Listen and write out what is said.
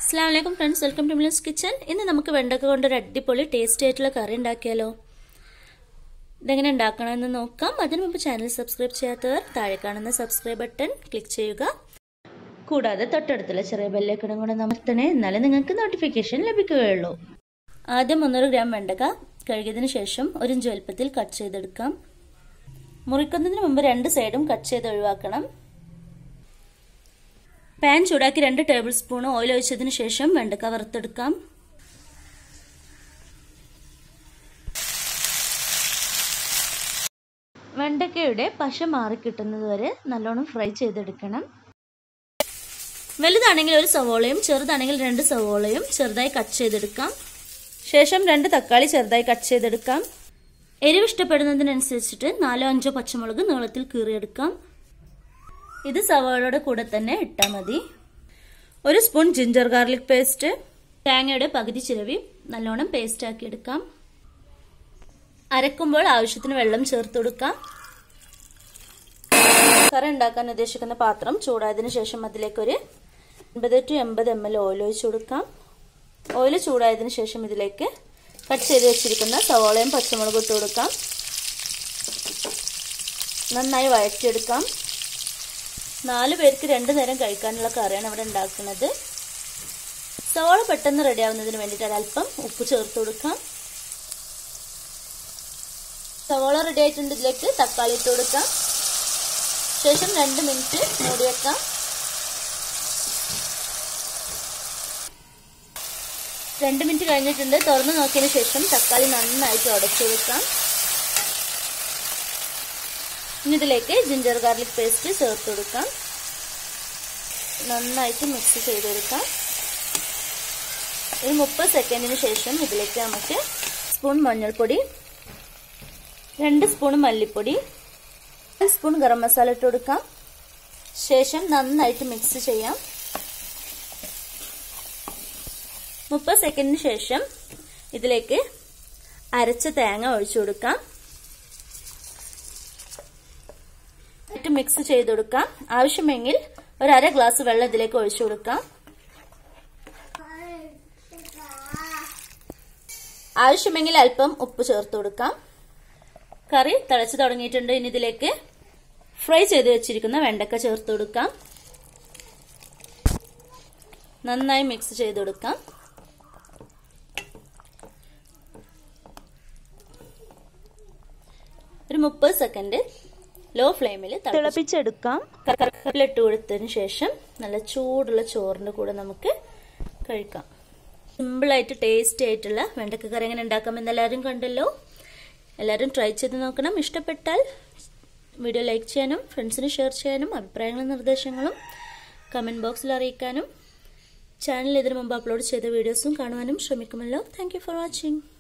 അസ്സാം വലൈക്കും friends welcome to Milas kitchen ഇന്ന് നമുക്ക് വെണ്ടക്ക കൊണ്ട് ഒരു അടിപൊളി ടേസ്റ്റി ആയിട്ടുള്ള കറി ഉണ്ടാക്കിയാലോ ഇതെങ്ങനെ ഉണ്ടാക്കണമെന്ന് നോക്കാം അതിനു മുമ്പ് ചാനൽ സബ്സ്ക്രൈബ് ചെയ്യാത്തവർ താഴെ കാണുന്ന സബ്സ്ക്രൈബ് ബട്ടൺ ക്ലിക്ക് ചെയ്യുക കൂടാതെ തൊട്ടടുത്തുള്ള ചെറിയ ബെല്ലൈക്കണും കൂടെ നമർത്തണേ എന്നാലേ നിങ്ങൾക്ക് നോട്ടിഫിക്കേഷൻ ലഭിക്കുകയുള്ളൂ ആദ്യം മുന്നൂറ് ഗ്രാം വെണ്ടക്ക കഴുകിയതിന് ശേഷം ഒരു ഇഞ്ച് വലുപ്പത്തിൽ കട്ട് ചെയ്തെടുക്കാം മുറിക്കുന്നതിന് മുമ്പ് രണ്ട് സൈഡും കട്ട് ചെയ്ത് ഒഴിവാക്കണം പാൻ ചൂടാക്കി രണ്ട് ടേബിൾ സ്പൂൺ ഓയിൽ ഒഴിച്ചതിന് ശേഷം വെണ്ടക്ക വറുത്തെടുക്കാം വെണ്ടക്കയുടെ പശ മാറിക്കിട്ടുന്നത് വരെ നല്ലോണം ഫ്രൈ ചെയ്തെടുക്കണം വലുതാണെങ്കിൽ ഒരു സവോളയും ചെറുതാണെങ്കിൽ രണ്ട് സവോളയും ചെറുതായി കട്ട് ചെയ്തെടുക്കാം ശേഷം രണ്ട് തക്കാളി ചെറുതായി കട്ട് ചെയ്തെടുക്കാം എരിവ് ഇഷ്ടപ്പെടുന്നതിനനുസരിച്ചിട്ട് നാലോ അഞ്ചോ പച്ചമുളക് നീളത്തിൽ കീറിയെടുക്കാം ഇത് സവാളയുടെ കൂടെ തന്നെ ഇട്ടാൽ മതി ഒരു സ്പൂൺ ജിഞ്ചർ ഗാർലിക് പേസ്റ്റ് തേങ്ങയുടെ പകുതി ചിരവി നല്ലോണം പേസ്റ്റ് ആക്കി എടുക്കാം അരക്കുമ്പോൾ ആവശ്യത്തിന് വെള്ളം ചേർത്ത് കൊടുക്കാം കറി ഉണ്ടാക്കാൻ ഉദ്ദേശിക്കുന്ന പാത്രം ചൂടായതിനു ശേഷം അതിലേക്കൊരു എൺപത് ടു എൺപത് എം എൽ ഓയിൽ ഒഴിച്ചു കൊടുക്കാം ഓയിൽ ചൂടായതിനു ശേഷം ഇതിലേക്ക് കട്ട് ചെയ്ത് വെച്ചിരിക്കുന്ന സവോളയും പച്ചമുളകും ഇട്ട് കൊടുക്കാം നന്നായി വഴറ്റിയെടുക്കാം നാല് പേർക്ക് രണ്ട് നേരം കഴിക്കാനുള്ള കറിയാണ് ഇവിടെ ഉണ്ടാക്കുന്നത് സവോള പെട്ടെന്ന് റെഡി ആവുന്നതിന് വേണ്ടിയിട്ട് ഒരല്പം ഉപ്പ് ചേർത്ത് കൊടുക്കാം സവോള റെഡി ആയിട്ടുണ്ട് ഇതിലേക്ക് തക്കാളി ഇട്ട് കൊടുക്കാം ശേഷം രണ്ട് മിനിറ്റ് മൂടി വെക്കാം രണ്ട് മിനിറ്റ് കഴിഞ്ഞിട്ടുണ്ട് തുറന്നു നോക്കിയതിന് ശേഷം തക്കാളി നന്നായിട്ട് ഉടച്ചു കൊടുക്കാം ഇനി ഇതിലേക്ക് ജിഞ്ചർ ഗാർലിക് പേസ്റ്റ് ചേർത്ത് കൊടുക്കാം നന്നായിട്ട് മിക്സ് ചെയ്തെടുക്കാം ഒരു മുപ്പത് സെക്കൻഡിന് ശേഷം ഇതിലേക്ക് നമുക്ക് സ്പൂൺ മഞ്ഞൾപ്പൊടി രണ്ട് സ്പൂൺ മല്ലിപ്പൊടി ഒരു സ്പൂൺ ഗരം മസാല ഇട്ട് കൊടുക്കാം ശേഷം നന്നായിട്ട് മിക്സ് ചെയ്യാം മുപ്പത് സെക്കൻഡിന് ശേഷം ഇതിലേക്ക് അരച്ച തേങ്ങ ഒഴിച്ചു കൊടുക്കാം ഇട്ട് മിക്സ് ചെയ്ത് കൊടുക്കാം ആവശ്യമെങ്കിൽ ഒരു അര ഗ്ലാസ് വെള്ളം ഇതിലേക്ക് ഒഴിച്ചു കൊടുക്കാം ആവശ്യമെങ്കിൽ അല്പം ഉപ്പ് ചേർത്ത് കൊടുക്കാം കറി തിളച്ചു തുടങ്ങിയിട്ടുണ്ട് ഇനി ഇതിലേക്ക് ഫ്രൈ ചെയ്ത് വെച്ചിരിക്കുന്ന വെണ്ടക്ക ചേർത്ത് കൊടുക്കാം നന്നായി മിക്സ് ചെയ്ത് കൊടുക്കാം ഒരു മുപ്പത് സെക്കൻഡ് ലോ ഫ്ലെയിമിൽ തിളപ്പിച്ചെടുക്കാം കറിവേപ്പില ഇട്ട് കൊടുത്തതിന് ശേഷം നല്ല ചൂടുള്ള ചോറിന്റെ കൂടെ നമുക്ക് കഴിക്കാം സിമ്പിളായിട്ട് ടേസ്റ്റി ആയിട്ടുള്ള വെണ്ടക്ക കറി എങ്ങനെ ഉണ്ടാക്കാമെന്ന് എല്ലാവരും കണ്ടല്ലോ എല്ലാവരും ട്രൈ ചെയ്ത് നോക്കണം ഇഷ്ടപ്പെട്ടാൽ വീഡിയോ ലൈക്ക് ചെയ്യാനും ഫ്രണ്ട്സിന് ഷെയർ ചെയ്യാനും അഭിപ്രായങ്ങളും നിർദ്ദേശങ്ങളും കമൻറ്റ് ബോക്സിൽ അറിയിക്കാനും ചാനൽ ഇതിനു മുമ്പ് അപ്ലോഡ് ചെയ്ത വീഡിയോസും കാണുവാനും ശ്രമിക്കുമല്ലോ താങ്ക് ഫോർ വാച്ചിങ്